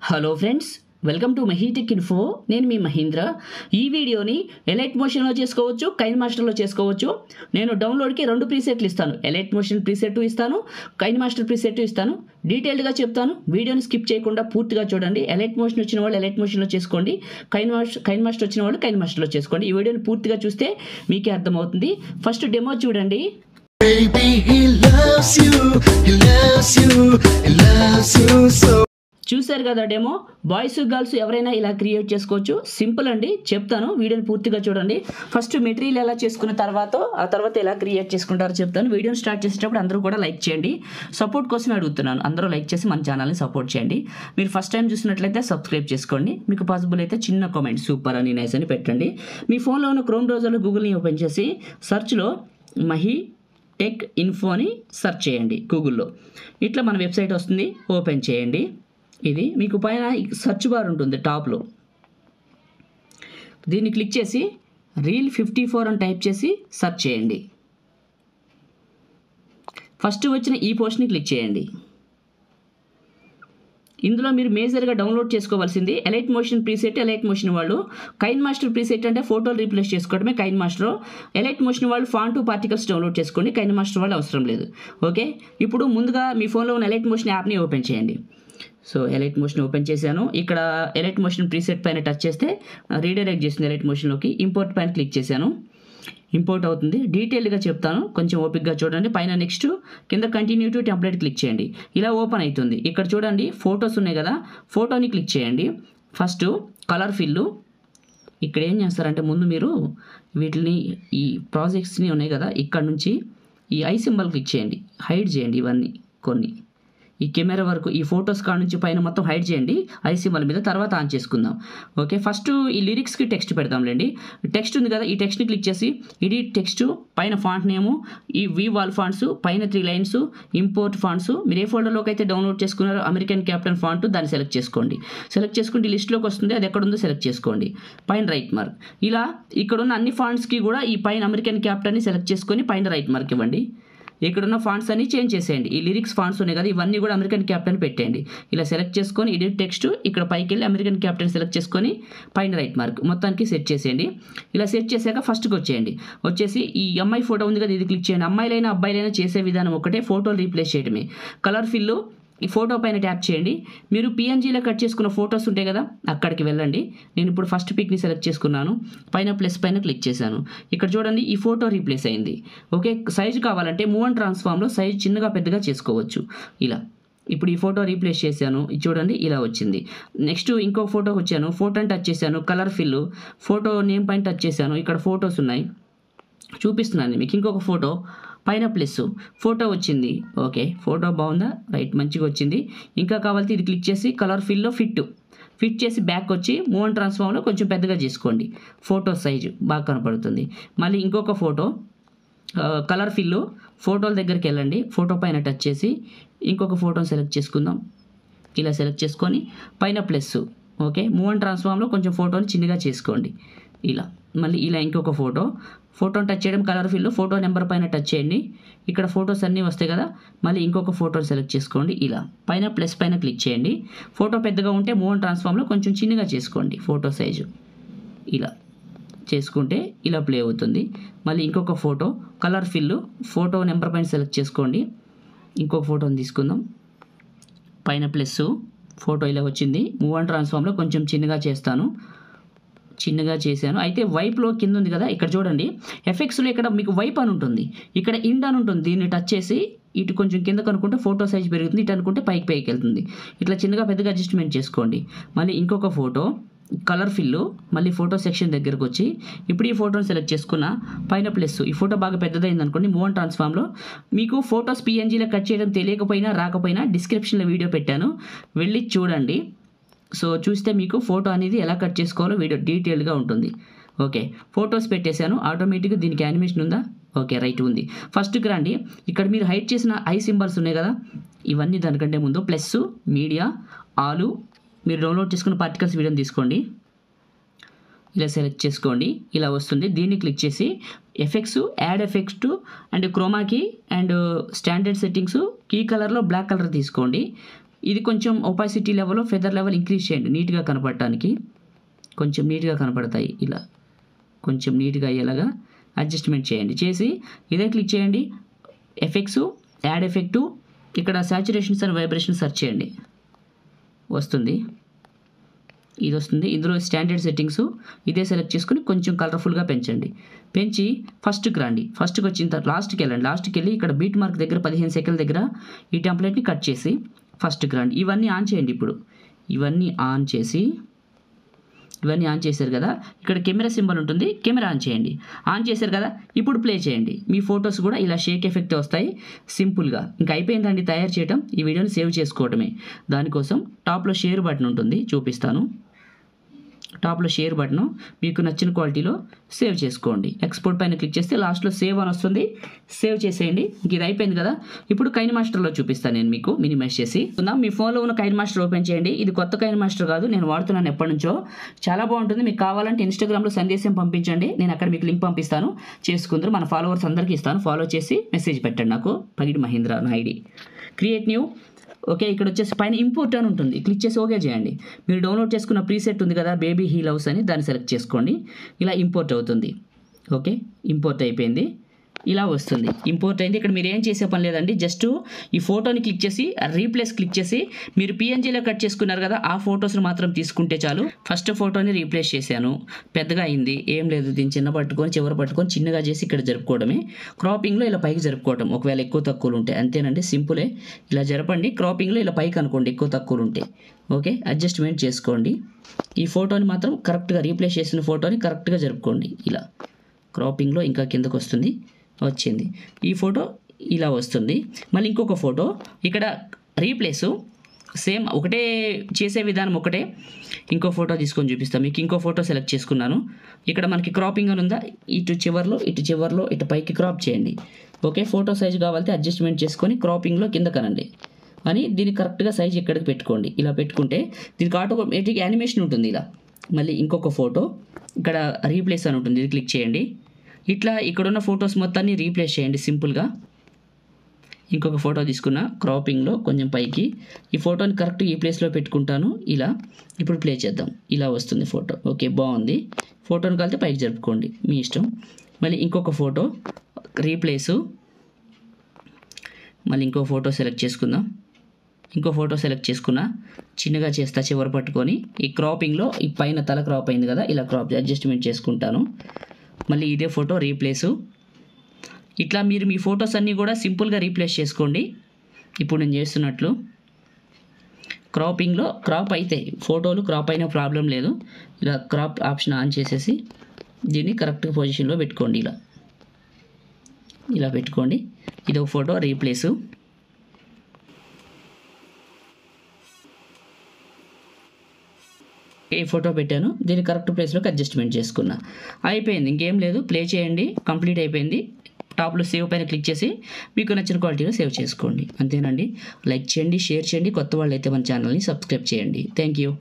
Hello friends welcome to Mahitech info నేను మీ మహీంద్ర ఈ వీడియోని ఎలైట్ మోషన్లో చేసుకోవచ్చు కైన్ మాస్టర్లో చేసుకోవచ్చు నేను డౌన్లోడ్కి రెండు ప్రీసెట్లు ఇస్తాను ఎలైట్ మోషన్ ప్రీసెట్ ఇస్తాను కైన్ మాస్టర్ ప్రీసెట్ ఇస్తాను డీటెయిల్డ్గా చెప్తాను వీడియోని స్కిప్ చేయకుండా పూర్తిగా చూడండి ఎలైట్ మోషన్ వచ్చిన వాళ్ళు ఎలైట్ మోషన్లో చేసుకోండి కైన్ మాస్టర్ కైన్ మాస్టర్ వచ్చిన వాళ్ళు కైన్ మాస్టర్లో చేసుకోండి ఈ వీడియోని పూర్తిగా చూస్తే మీకే అర్థమవుతుంది ఫస్ట్ డెమో చూడండి Baby, he loves you, he loves you, he loves you so. చూశారు కదా డెమో బాయ్స్ గర్ల్స్ ఎవరైనా ఇలా క్రియేట్ చేసుకోవచ్చు సింపుల్ అండి చెప్తాను వీడియోని పూర్తిగా చూడండి ఫస్ట్ మెటీరియల్ ఎలా చేసుకున్న తర్వాత ఆ తర్వాత ఎలా క్రియేట్ చేసుకుంటారో చెప్తాను వీడియోని స్టార్ట్ చేసేటప్పుడు అందరూ కూడా లైక్ చేయండి సపోర్ట్ కోసం అడుగుతున్నాను అందరూ లైక్ చేసి మన ఛానల్ని సపోర్ట్ చేయండి మీరు ఫస్ట్ టైం చూసినట్లయితే సబ్స్క్రైబ్ చేసుకోండి మీకు పాసిబుల్ అయితే చిన్న కామెంట్ సూపర్ అని నైస్ అని పెట్టండి మీ ఫోన్లో ఉన్న క్రోమ్ బ్రౌజర్లో గూగుల్ని ఓపెన్ చేసి సెర్చ్లో మహి టెక్ ఇన్ఫో అని సెర్చ్ చేయండి గూగుల్లో ఇట్లా మన వెబ్సైట్ వస్తుంది ఓపెన్ చేయండి ఇది మీకు పైన సెర్చ్ బార్ ఉంటుంది టాప్లో దీన్ని క్లిక్ చేసి రీల్ ఫిఫ్టీ ఫోర్ అని టైప్ చేసి సెర్చ్ చేయండి ఫస్ట్ వచ్చిన ఈ పోస్ట్ని క్లిక్ చేయండి ఇందులో మీరు మేజర్గా డౌన్లోడ్ చేసుకోవాల్సింది Alight motion preset Alight Motion వాళ్ళు కైన్ మాస్టర్ ప్రీసెట్ అంటే ఫోటోలు రీప్లేస్ చేసుకోవడమే కైన్ మాస్టర్ ఎలైట్ మోషన్ వాళ్ళు ఫాంట్ పార్టికల్స్ డౌన్లోడ్ చేసుకోండి కైన్ మాస్టర్ వాళ్ళు అవసరం లేదు ఓకే ఇప్పుడు ముందుగా మీ ఫోన్లో ఉన్న ఎలైట్ మోషన్ యాప్ని ఓపెన్ చేయండి సో ఎలైట్ మోషన్ ఓపెన్ చేశాను ఇక్కడ ఎలైట్ మోషన్ ప్రీసెట్ పైన టచ్ చేస్తే రీడైరెక్ట్ చేసింది ఎలైట్ మోషన్లోకి ఇంపోర్ట్ పైన క్లిక్ చేశాను ఇంపోర్ట్ అవుతుంది డీటెయిల్డ్గా చెప్తాను కొంచెం ఓపిక్గా చూడండి పైన నెక్స్ట్ కింద కంటిన్యూ టు టెంప్లెట్ క్లిక్ చేయండి ఇలా ఓపెన్ అవుతుంది ఇక్కడ చూడండి ఫొటోస్ ఉన్నాయి కదా ఫోటోని క్లిక్ చేయండి ఫస్ట్ కలర్ ఫిల్లు ఇక్కడ ఏం చేస్తారంటే ముందు మీరు వీటిని ఈ ప్రాజెక్ట్స్ని ఉన్నాయి కదా ఇక్కడ నుంచి ఈ ఐ సింబల్ క్లిక్ చేయండి హైడ్ చేయండి ఇవన్నీ కొన్ని ఈ కెమెరా వరకు ఈ ఫొటోస్ కాడ నుంచి పైన మొత్తం హైడ్ చేయండి ఐ సింబల్ మీద తర్వాత ఆన్ చేసుకుందాం ఓకే ఫస్ట్ ఈ లిరిక్స్కి టెక్స్ట్ పెడదాంలేండి టెక్స్ట్ ఉంది కదా ఈ టెక్స్ట్ని క్లిక్ చేసి ఇది టెక్స్ట్ పైన ఫాంట్ నేము ఈ వి వాల్ ఫాంట్స్ పైన త్రీ లైన్స్ ఇంపోర్ట్ ఫాంట్స్ మీరు ఏ ఫోల్డర్లోకి అయితే డౌన్లోడ్ చేసుకున్నారో అమెరికన్ క్యాప్టెన్ ఫాంట్ దాన్ని సెలెక్ట్ చేసుకోండి సెలెక్ట్ చేసుకుంటే లిస్ట్లోకి వస్తుంది అది ఎక్కడ ఉందో సెలెక్ట్ చేసుకోండి పైన రైట్ మార్క్ ఇలా ఇక్కడ ఉన్న అన్ని ఫాంట్స్కి కూడా ఈ పైన అమెరికన్ క్యాప్టెన్ని సెలెక్ట్ చేసుకొని పైన రైట్ మార్క్ ఇవ్వండి ఇక్కడున్న ఫాంట్స్ అన్ని చేంజ్ చేసేయండి ఈ లిరిక్స్ ఫాంట్స్ ఉన్నాయి కదా ఇవన్నీ కూడా అమెరికన్ క్యాప్టెన్ పెట్టండి ఇలా సెలెక్ట్ చేసుకొని ఎడిట్ టెక్స్ట్ ఇక్కడ పైకి వెళ్ళి అమెరికన్ క్యాప్టెన్ సెలెక్ట్ చేసుకొని పైన రైట్ మార్క్ మొత్తానికి సెట్ చేసేయండి ఇలా సెట్ చేశాక ఫస్ట్కి వచ్చేయండి వచ్చేసి ఈ అమ్మాయి ఫోటో ఉంది కదా ఇది క్లిక్ చేయండి అమ్మాయిలైనా అబ్బాయిలైనా చేసే విధానం ఒకటే ఫోటోలు రీప్లేస్ చేయడమే కలర్ ఫిల్లు ఈ ఫోటో పైన ట్యాప్ చేయండి మీరు పిఎన్జీలో కట్ చేసుకున్న ఫొటోస్ ఉంటాయి కదా అక్కడికి వెళ్ళండి నేను ఇప్పుడు ఫస్ట్ పిక్ని సెలెక్ట్ చేసుకున్నాను పైన ప్లస్ పైన క్లిక్ చేశాను ఇక్కడ చూడండి ఈ ఫోటో రీప్లేస్ అయింది ఓకే సైజు కావాలంటే మూవ్ అండ్ ట్రాన్స్ఫామ్లో సైజ్ చిన్నగా పెద్దగా చేసుకోవచ్చు ఇలా ఇప్పుడు ఈ ఫోటో రీప్లేస్ చేశాను ఇది చూడండి ఇలా వచ్చింది నెక్స్ట్ ఇంకో ఫోటోకి వచ్చాను ఫోటోని టచ్ చేశాను కలర్ ఫిల్ ఫోటో నేమ్ పైన టచ్ చేశాను ఇక్కడ ఫొటోస్ ఉన్నాయి చూపిస్తున్నాను మీకు ఇంకొక ఫోటో పైన ప్లస్ ఫోటో వచ్చింది ఓకే ఫోటో బాగుందా రైట్ మంచిగా వచ్చింది ఇంకా కావాలంటే ఇది క్లిక్ చేసి కలర్ ఫిల్లో ఫిట్ ఫిట్ చేసి బ్యాక్ వచ్చి మూవ్ అండ్ ట్రాన్స్ఫామ్లో కొంచెం పెద్దగా చేసుకోండి ఫోటో సైజు బాగా కనపడుతుంది మళ్ళీ ఇంకొక ఫోటో కలర్ ఫిల్లు ఫోటోల దగ్గరికి వెళ్ళండి ఫోటో పైన టచ్ చేసి ఇంకొక ఫోటోని సెలెక్ట్ చేసుకుందాం ఇలా సెలెక్ట్ చేసుకొని పైన ప్లస్ ఓకే మూవ్ అండ్ ట్రాన్స్ఫామ్లో కొంచెం ఫోటోని చిన్నగా చేసుకోండి ఇలా మళ్ళీ ఇలా ఇంకొక ఫోటో ఫోటోని టచ్ చేయడం కలర్ ఫిల్ ఫోటో నెంబర్ పైన టచ్ చేయండి ఇక్కడ ఫొటోస్ అన్నీ వస్తాయి కదా మళ్ళీ ఇంకొక ఫోటోని సెలెక్ట్ చేసుకోండి ఇలా పైన ప్లస్ పైన క్లిక్ చేయండి ఫోటో పెద్దగా ఉంటే మూవ్ అండ్ ట్రాన్స్ఫామ్లో కొంచెం చిన్నగా చేసుకోండి ఫోటో సైజు ఇలా చేసుకుంటే ఇలా ప్లే అవుతుంది మళ్ళీ ఇంకొక photo colour fill photo number పైన సెలెక్ట్ చేసుకోండి ఇంకొక ఫోటోని తీసుకుందాం పైన ప్లస్ ఫోటో ఇలా వచ్చింది మూవ్ అండ్ ట్రాన్స్ఫామ్లో కొంచెం చిన్నగా చేస్తాను చిన్నగా చేశాను అయితే వైప్లో కింద ఉంది కదా ఇక్కడ చూడండి ఎఫెక్ట్స్లో ఇక్కడ మీకు వైప్ అని ఉంటుంది ఇక్కడ ఇండ్ అని ఉంటుంది దీన్ని టచ్ చేసి ఇటు కొంచెం కింద కనుక్కుంటే ఫోటో సైజ్ పెరుగుతుంది ఇటు అనుకుంటే పైకి పైకి వెళ్తుంది ఇట్లా చిన్నగా పెద్దగా అడ్జస్ట్మెంట్ చేసుకోండి మళ్ళీ ఇంకొక ఫోటో కలర్ ఫిల్లు మళ్ళీ ఫోటో సెక్షన్ దగ్గరకు వచ్చి ఇప్పుడు ఈ ఫోటోని సెలెక్ట్ చేసుకున్న పైన ప్లస్ ఈ ఫోటో బాగా పెద్దదైంది అనుకోండి మూవ్ అండ్ ట్రాన్స్ఫామ్లో మీకు ఫోటోస్ పిఎన్జీలో కట్ చేయడం తెలియకపోయినా రాకపోయినా డిస్క్రిప్షన్లో వీడియో పెట్టాను వెళ్ళి చూడండి సో చూస్తే మీకు ఫోటో అనేది ఎలా కట్ చేసుకోవాలో వీడియో డీటెయిల్గా ఉంటుంది ఓకే ఫొటోస్ పెట్టేశాను ఆటోమేటిక్గా దీనికి యానిమేషన్ ఉందా ఓకే రైట్ ఉంది ఫస్ట్కి రండి ఇక్కడ మీరు హైడ్ చేసిన ఐ సింబల్స్ ఉన్నాయి కదా ఇవన్నీ దానికంటే ముందు ప్లస్ మీడియా ఆలు మీరు డౌన్లోడ్ చేసుకున్న పార్టికల్స్ వీడియోని తీసుకోండి ఇలా సెలెక్ట్ చేసుకోండి ఇలా వస్తుంది దీన్ని క్లిక్ చేసి effects add effects and chroma key and standard settings key కలర్లో బ్లాక్ కలర్ తీసుకోండి ఇది కొంచెం opacity level feather level increase చేయండి నీట్గా కనపడటానికి కొంచెం నీట్గా కనపడతాయి ఇలా కొంచెం నీట్గా అయ్యేలాగా అడ్జస్ట్మెంట్ చేయండి చేసి ఇదే క్లిక్ చేయండి ఎఫెక్ట్స్ యాడ్ ఎఫెక్టు ఇక్కడ సాచురేషన్స్ అండ్ వైబ్రేషన్ సెర్చ్ చేయండి వస్తుంది ఇది వస్తుంది ఇందులో స్టాండర్డ్ సెట్టింగ్స్ ఇదే సెలెక్ట్ చేసుకుని కొంచెం కలర్ఫుల్గా పెంచండి పెంచి ఫస్ట్కి రండి ఫస్ట్కి వచ్చిన తర్వాత లాస్ట్కి వెళ్ళండి లాస్ట్కి వెళ్ళి ఇక్కడ బీట్ మార్క్ దగ్గర పదిహేను సెకండ్ల దగ్గర ఈ టెంప్లెట్ని కట్ చేసి ఫస్ట్కి రండి ఇవన్నీ ఆన్ చేయండి ఇప్పుడు ఇవన్నీ ఆన్ చేసి ఇవన్నీ ఆన్ చేశారు కదా ఇక్కడ కెమెరా సింబల్ ఉంటుంది కెమెరా ఆన్ చేయండి ఆన్ చేశారు కదా ఇప్పుడు ప్లే చేయండి మీ ఫొటోస్ కూడా ఇలా షేక్ ఎఫెక్ట్ వస్తాయి సింపుల్గా ఇంకా అయిపోయిందండి తయారు చేయటం ఈ వీడియోని సేవ్ చేసుకోవటమే దానికోసం టాప్లో షేర్ బటన్ ఉంటుంది చూపిస్తాను టాప్లో షేర్ బటన్ మీకు నచ్చిన క్వాలిటీలో సేవ్ చేసుకోండి ఎక్స్పోర్ట్ పైన క్లిక్ చేస్తే లాస్ట్లో సేవ్ అని వస్తుంది సేవ్ చేసేయండి ఇంక ఇది అయిపోయింది కదా ఇప్పుడు కైన్ మాస్టర్లో చూపిస్తాను నేను మీకు మినిమైజ్ చేసి ఉందాం మీ ఫోన్లో ఉన్న కైన్ మాస్టర్ ఓపెన్ చేయండి ఇది కొత్త కైన్ మాస్టర్ కాదు నేను వాడుతున్నాను ఎప్పటి నుంచో చాలా బాగుంటుంది మీకు కావాలంటే ఇన్స్టాగ్రామ్లో సందేశం పంపించండి నేను అక్కడ మీకు లింక్ పంపిస్తాను చేసుకుందరు మన ఫాలోవర్స్ అందరికీ ఇస్తాను ఫాలో చేసి మెసేజ్ పెట్టండి నాకు పగిడి మహేంద్ర నా ఐడి క్రియేట్ న్యూ ఓకే ఇక్కడ వచ్చేసి పైన ఇంపోర్ట్ అని ఉంటుంది క్లిక్ చేసి ఓకే చేయండి మీరు డౌన్లోడ్ చేసుకున్న ప్రీసెట్ ఉంది కదా బేబీ హీల్ హౌస్ అని దాన్ని సెలెక్ట్ చేసుకోండి ఇలా ఇంపోర్ట్ అవుతుంది ఓకే ఇంపోర్ట్ అయిపోయింది ఇలా వస్తుంది ఇంపోర్ట్ అయింది ఇక్కడ మీరు ఏం చేసే పని లేదండి జస్ట్ ఈ ఫోటోని క్లిక్ చేసి రీప్లేస్ క్లిక్ చేసి మీరు పిఎన్జీలో కట్ చేసుకున్నారు కదా ఆ ఫొటోస్ని మాత్రం తీసుకుంటే చాలు ఫస్ట్ ఫోటోని రీప్లేస్ చేశాను పెద్దగా అయింది ఏం లేదు దీన్ని చిన్న పట్టుకొని చివరి పట్టుకొని చిన్నగా చేసి ఇక్కడ జరుపుకోవడమే క్రాపింగ్లో ఇలా పైకి జరుపుకోవడం ఒకవేళ ఎక్కువ తక్కువలు ఉంటాయి అంతేనండి సింపులే ఇలా జరపండి క్రాపింగ్లో ఇలా పైకి అనుకోండి ఎక్కువ తక్కువలు ఉంటాయి ఓకే అడ్జస్ట్మెంట్ చేసుకోండి ఈ ఫోటోని మాత్రం కరెక్ట్గా రీప్లేస్ చేసిన ఫోటోని కరెక్ట్గా జరుపుకోండి ఇలా క్రాపింగ్లో ఇంకా కిందకు వస్తుంది వచ్చింది ఈ ఫోటో ఇలా వస్తుంది మళ్ళీ ఇంకొక ఫోటో ఇక్కడ రీప్లేసు సేమ్ ఒకటే చేసే విధానం ఒకటే ఇంకో ఫోటో తీసుకొని చూపిస్తాను మీకు ఇంకో ఫోటో సెలెక్ట్ చేసుకున్నాను ఇక్కడ మనకి క్రాపింగ్ అని ఉందా ఇటు చివర్లో ఇటు చివర్లో ఇటు పైకి క్రాప్ చేయండి ఓకే ఫోటో సైజ్ కావాలంటే అడ్జస్ట్మెంట్ చేసుకొని క్రాపింగ్లో కింద కనండి అని దీన్ని కరెక్ట్గా సైజ్ ఇక్కడికి పెట్టుకోండి ఇలా పెట్టుకుంటే దీనికి ఆటోమేటిక్ యానిమేషన్ ఉంటుంది ఇలా మళ్ళీ ఇంకొక ఫోటో ఇక్కడ రీప్లేస్ అని ఉంటుంది ఇది క్లిక్ చేయండి ఇట్లా ఇక్కడున్న ఫొటోస్ మొత్తాన్ని రీప్లేస్ చేయండి సింపుల్గా ఇంకొక ఫోటో తీసుకున్న క్రాపింగ్లో కొంచెం పైకి ఈ ఫోటోని కరెక్ట్ ఈ ప్లేస్లో పెట్టుకుంటాను ఇలా ఇప్పుడు ప్లే చేద్దాం ఇలా వస్తుంది ఫోటో ఓకే బాగుంది ఫోటోని కలితే పైకి జరుపుకోండి మీ ఇష్టం మళ్ళీ ఇంకొక ఫోటో రీప్లేసు మళ్ళీ ఇంకో ఫోటో సెలెక్ట్ చేసుకుందాం ఇంకో ఫోటో సెలెక్ట్ చేసుకున్నా చిన్నగా చేస్తా చివరి పట్టుకొని ఈ క్రాపింగ్లో ఈ పైన తల క్రాప్ అయింది కదా ఇలా క్రాప్ అడ్జస్ట్మెంట్ చేసుకుంటాను మళ్ళీ ఇదే ఫోటో రీప్లేసు ఇట్లా మీరు మీ ఫొటోస్ అన్నీ కూడా సింపుల్గా రీప్లేస్ చేసుకోండి ఇప్పుడు నేను చేస్తున్నట్లు క్రాపింగ్లో క్రాప్ అయితే ఫోటోలు క్రాప్ అయిన ప్రాబ్లం లేదు ఇలా క్రాప్ ఆప్షన్ ఆన్ చేసేసి దీన్ని కరెక్ట్ పొజిషన్లో పెట్టుకోండి ఇలా ఇలా పెట్టుకోండి ఇది ఒక ఫోటో రీప్లేసు ఏ ఫోటో పెట్టాను దీన్ని కరెక్ట్ ప్లేస్లోకి అడ్జస్ట్మెంట్ చేసుకున్నా అయిపోయింది ఇంకేం లేదు ప్లే చేయండి కంప్లీట్ అయిపోయింది టాప్లో సేవ్ పైన క్లిక్ చేసి మీకు నచ్చిన క్వాలిటీలో సేవ్ చేసుకోండి అంతేనండి లైక్ చేయండి షేర్ చేయండి కొత్త వాళ్ళు అయితే మన ఛానల్ని సబ్స్క్రైబ్ చేయండి థ్యాంక్ యూ